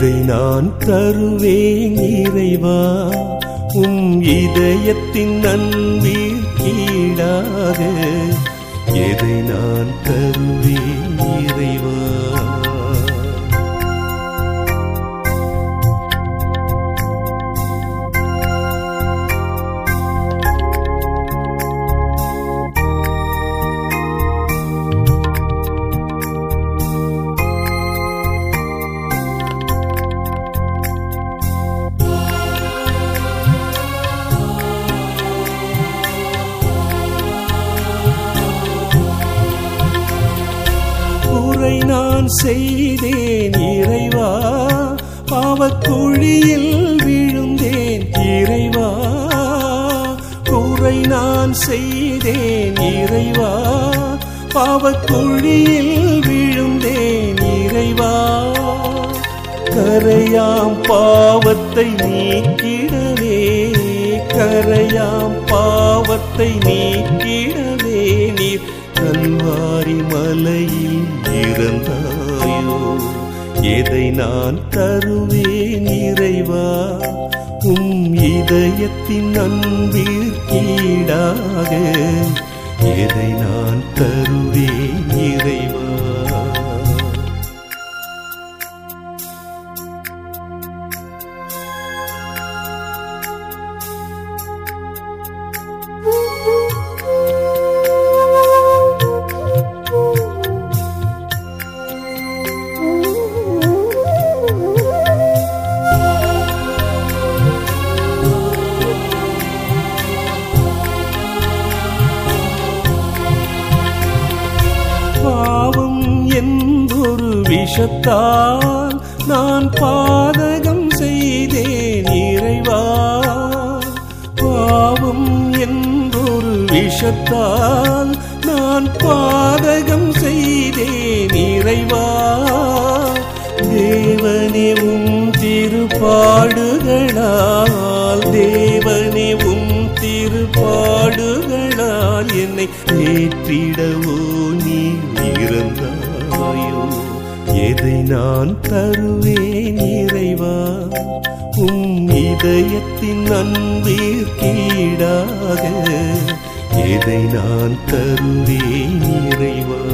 எதை நான் தருவேன் இறைவா உம் இதயத்தின் அன்பில் கீழாக எதை நான் தருவேன் இறைவா குறை நான் செய்தேன் இறைவா பாவக்குழியில் விழுந்தேன் இறைவா குறை நான் செய்தேன் இறைவா பாவக்குழியில் விழுந்தேன் இறைவா கரையாம் பாவத்தை நீக்கிடவே கரையாம் பாவத்தை நீக்கிடவே நீர் கல்வாரி மலையில் இறந்தாயோ எதை நான் தருவேன் இறைவா உம் இதயத்தின் அன்பிற்கீடாக எதை நான் தருவேன் இறைவா பாவம் என்பொரு விஷத்தால் நான் பாதகம் செய்தேன் இறைவா பாவம் என்பொரு விஷத்தால் நான் பாதகம் செய்தேன் இறைவா தேவனே உம் திருப்பாடுகளால் தேவனே உம் திருப்பாடுகளால் என்னை ஏற்றிடவோ நீ இறந்தாயோ எதை நான் தருவேன் இறைவா உம் இதயத்தின் அன்பிற்கீடாக எதை நான் தருவேன் இறைவா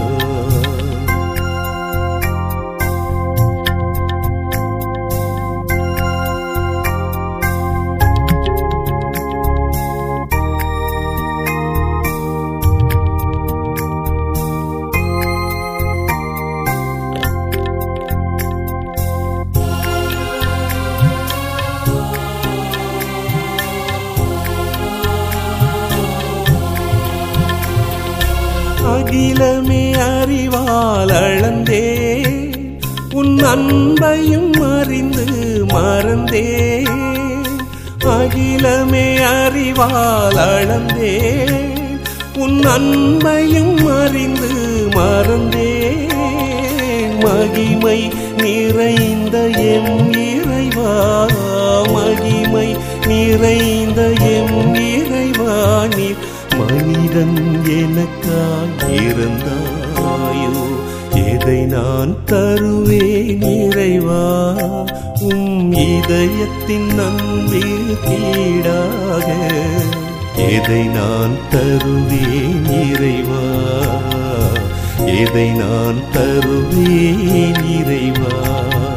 அகிலமே அறிவால் அளந்தே உன் அன்பையும் அறிந்து மறந்தே அகிலமே அறிவால் அளந்தே உன் அன்பையும் அறிந்து மறந்தே மகிமை நிறைந்த எம் இறைவா மகிமை நிறைந்த எம் இறைவா நீர் மனிதன் எனக்காய் இருந்தாயோ எதை நான் தருவேன் இறைவா உம் இதயத்தின் அன்பில் கீடாக எதை நான் தருவேன் இறைவா எதை நான் தருவேன் இறைவா